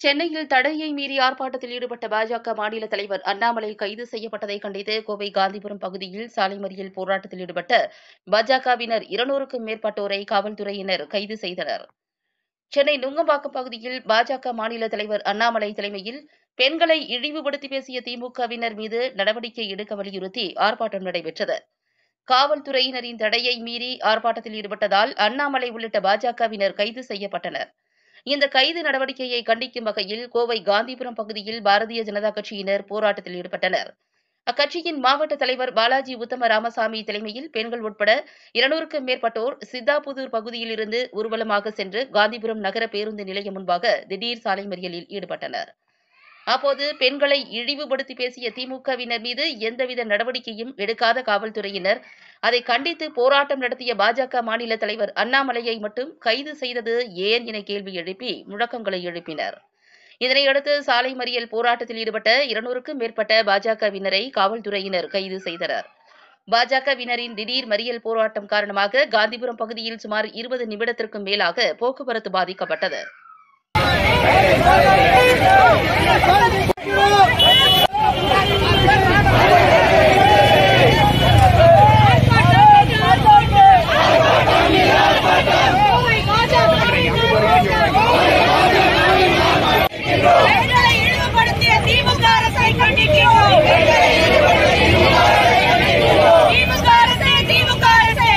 சென்னையில் தடையை மீறி ஆர்ப்பாட்டத்தில் ஈடுபட்ட பாஜக மாநில தலைவர் அண்ணாமலை கைது செய்யப்பட்டதை கண்டித்து கோவை காந்திபுரம் பகுதியில் சாலை மறியல் போராட்டத்தில் ஈடுபட்ட பாஜகவினர் இருநூறுக்கும் மேற்பட்டோரை காவல்துறையினர் கைது செய்தனர் சென்னை நுங்கம்பாக்கம் பகுதியில் பாஜக மாநில தலைவர் அண்ணாமலை தலைமையில் பெண்களை இழிவுபடுத்தி பேசிய திமுகவினர் மீது நடவடிக்கை எடுக்க வலியுறுத்தி ஆர்ப்பாட்டம் நடைபெற்றது காவல்துறையினரின் தடையை மீறி ஆர்ப்பாட்டத்தில் ஈடுபட்டதால் அண்ணாமலை உள்ளிட்ட பாஜகவினர் கைது செய்யப்பட்டனர் இந்த கைது நடவடிக்கையை கண்டிக்கும் வகையில் கோவை காந்திபுரம் பகுதியில் பாரதிய ஜனதா கட்சியினர் போராட்டத்தில் ஈடுபட்டனர் அக்கட்சியின் மாவட்ட தலைவர் பாலாஜி உத்தம ராமசாமி தலைமையில் பெண்கள் உட்பட இருநூறுக்கும் மேற்பட்டோர் சித்தாபுதூர் பகுதியிலிருந்து ஊர்வலமாக சென்று காந்திபுரம் நகர பேருந்து நிலையம் முன்பாக திடீர் சாலை மறியலில் ஈடுபட்டனர் அப்போது பெண்களை இழிவுபடுத்தி பேசிய திமுகவினர் மீது எந்தவித நடவடிக்கையும் எடுக்காத காவல்துறையினர் அதை கண்டித்து போராட்டம் நடத்திய பாஜக மாநில தலைவர் அண்ணாமலையை மட்டும் கைது செய்தது ஏன் என கேள்வி எழுப்பி முழக்கங்களை எழுப்பினர் இதனையடுத்து சாலை மறியல் போராட்டத்தில் ஈடுபட்ட இருநூறுக்கும் மேற்பட்ட பாஜகவினரை காவல்துறையினர் கைது செய்தனர் பாஜகவினரின் திடீர் மறியல் போராட்டம் காரணமாக காந்திபுரம் பகுதியில் சுமார் இருபது நிமிடத்திற்கும் மேலாக போக்குவரத்து பாதிக்கப்பட்டது பெண்களை இழிவுபடுத்திய திமுக அரசை கண்டிக்கிறோம் திமுக அரசே திமுக அரசே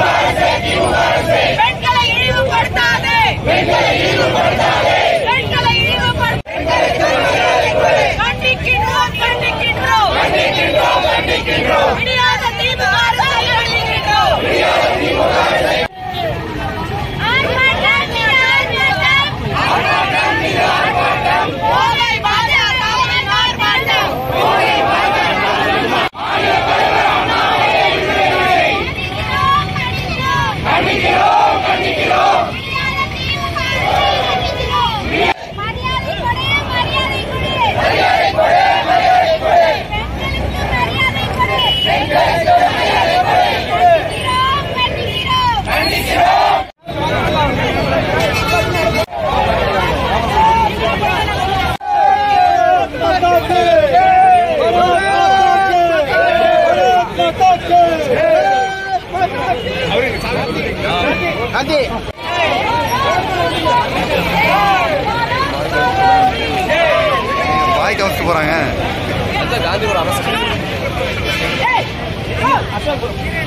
பெண்களை இழிவுபடுத்தாதே பெண்களை இழிவுபடுத்த கண்டிக்கின்றோம் கண்டிக்கின்றோம் விடியாத திமுக அரசை கண்டிக்கின்றோம் கோவை பாஜகவின் ஆர்ப்பாட்டம் வாய்க்கு வச்சுட்டு போறாங்க காந்திபுரம் அரசு